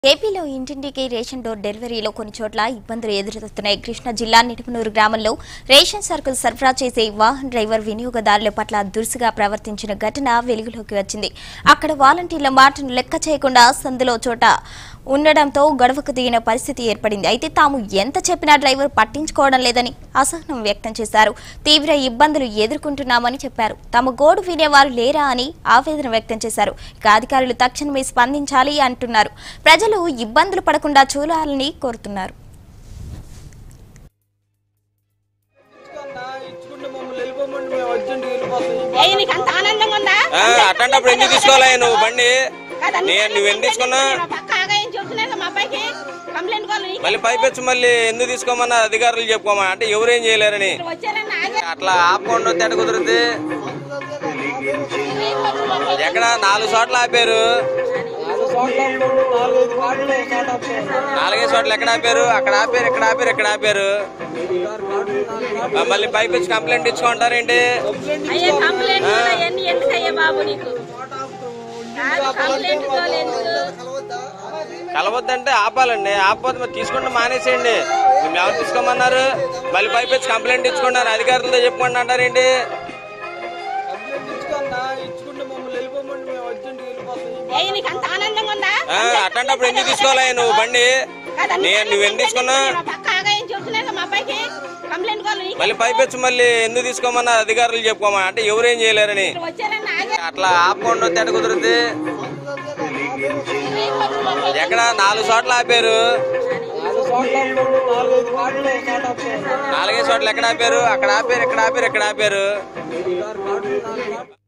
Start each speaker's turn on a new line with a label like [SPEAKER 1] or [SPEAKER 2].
[SPEAKER 1] ఏపీలో ఇంటింటికి ration door డెలివరీలో కొన్ని చోట్ల ఇబ్బందులు ఎదురవుతున్నాయి కృష్ణా జిల్లా నిటుమనూరు గ్రామంలో రేషన్ సరుకులు సరఫరా చేసే వాహన్ డ్రైవర్ వినియోగదారుల పట్ల దురుసుగా ప్రవర్తించిన ఘటన వెలుగులోకి వచ్చింది అక్కడ వాలంటీర్ల మాటను లెక్క చేయకుండా సందులో చోట ఉండడంతో గొడవకు దిగిన పరిస్థితి ఏర్పడింది అయితే తాము ఎంత చెప్పినా డ్రైవర్ పట్టించుకోవడం లేదని అసహనం వ్యక్తం చేశారు తీవ్ర ఇబ్బందులు ఎదుర్కొంటున్నామని చెప్పారు తమ గోడు వినేవారు లేరా అని ఆవేదన వ్యక్తం చేశారు ఇక అధికారులు తక్షణమే స్పందించాలి అంటున్నారు ప్రజలు ఇబ్బందులు పడకుండా చూడాలని కోరుతున్నారు
[SPEAKER 2] ఇచ్చుకున్నా, ఇచ్చుకుంటే మమ్మల్ని వెళ్ళిపోమంటే మేము అర్జెంట్ వెళ్ళిపోతాం
[SPEAKER 3] ఏయ్, నీకు అంత ఆనందంగా ఉందా
[SPEAKER 4] ఆ, అట్లాంటప్పుడు ఎందుకు తీసుకోవాలా నువ్వు బండి
[SPEAKER 3] కదా, నీ
[SPEAKER 4] నే-
[SPEAKER 3] పని
[SPEAKER 4] నువ్వు ఎందుకు తీసుకున్నా
[SPEAKER 3] నేను పక్క ఆగాయని చెప్తున్నాను మా అబ్బాయికి కంప్లైంట్ కావాలి నీకు
[SPEAKER 4] మళ్ళీ పైపెచ్చి మళ్ళీ ఎందుకు తీసుకోమన్నా అధికారులు చెప్పుకోమా అంటే ఎవరేం చేయలేరని
[SPEAKER 3] వచ్చారని ఆగే
[SPEAKER 4] అట్లా ఆపకుండా వస్తే ఎట్ట కుదురుద్ది ఎక్కడ నాలుగు చోట్ల ఆపారు
[SPEAKER 2] నాలుగు చోట్ల ఆపుకోండి, నాలుగైదు కార్డులు ఒక చోట ఆపుకోండి.
[SPEAKER 4] నాలుగైదు చోట్ల ఎక్కడ ఆపారు అక్కడ ఆపారు ఇక్కడ ఆపారు ఇక్కడ ఆపారు ఆ, మళ్ళీ పైపెచ్చి కంప్లైంట్ ఇచ్చుకుంటారేంటి
[SPEAKER 3] అయ్యే కంప్లైంట్ అవన్నీ ఎందుకు అయ్యా బాబు నీకు కాదు కంప్లైంట్ కావాలి ఎందుకు
[SPEAKER 4] కలవద్దంటే ఆపాలండి ఆపపోతే మరి తీసుకుంటే మానేసేయండి మేము ఎవరు తీసుకోమన్నారు మళ్ళీ పైపెచ్చి కంప్లైంట్ ఇచ్చుకున్నారు అధికారులతో చెప్పుకోండి అంటారేంటి
[SPEAKER 2] కంప్లైంట్ ఇచ్చుకున్నా, ఇచ్చుకుంటే మమ్మల్ని వెళ్ళిపోమంటే మేము అర్జెంట్ వెళ్ళిపోతాం
[SPEAKER 3] ఏయ్, నీకు అంత ఆనందంగా ఉందా
[SPEAKER 4] ఆ, అట్లాంటప్పుడు ఎందుకు తీసుకోవాలా నువ్వు బండి
[SPEAKER 3] కదా, నీ
[SPEAKER 4] నే-
[SPEAKER 3] పని
[SPEAKER 4] నువ్వు ఎందుకు తీసుకున్నా
[SPEAKER 3] నేను పక్క ఆగాయని చెప్తున్నాను మా అబ్బాయికి కంప్లైంట్ కావాలి నీకు
[SPEAKER 4] మళ్ళీ పైపెచ్చి మళ్ళీ ఎందుకు తీసుకోమన్నా అధికారులు చెప్పుకోమా అంటే ఎవరేం చేయలేరని
[SPEAKER 3] వచ్చారని ఆగే
[SPEAKER 4] అట్లా ఆపకుండా వస్తే ఎట్ట కుదురుద్ది ఎక్కడ నాలుగు చోట్ల ఆపారు
[SPEAKER 2] నాలుగు చోట్ల ఆపుకోండి, నాలుగైదు కార్డులు ఒక చోట ఆపుకోండి.
[SPEAKER 4] నాలుగైదు చోట్ల ఎక్కడ ఆపారు అక్కడ ఆపారు ఇక్కడ ఆపారు ఇక్కడ ఆపారు
[SPEAKER 2] ఐదు ఆరు కార్డులు, నాలుగు కార్డులు.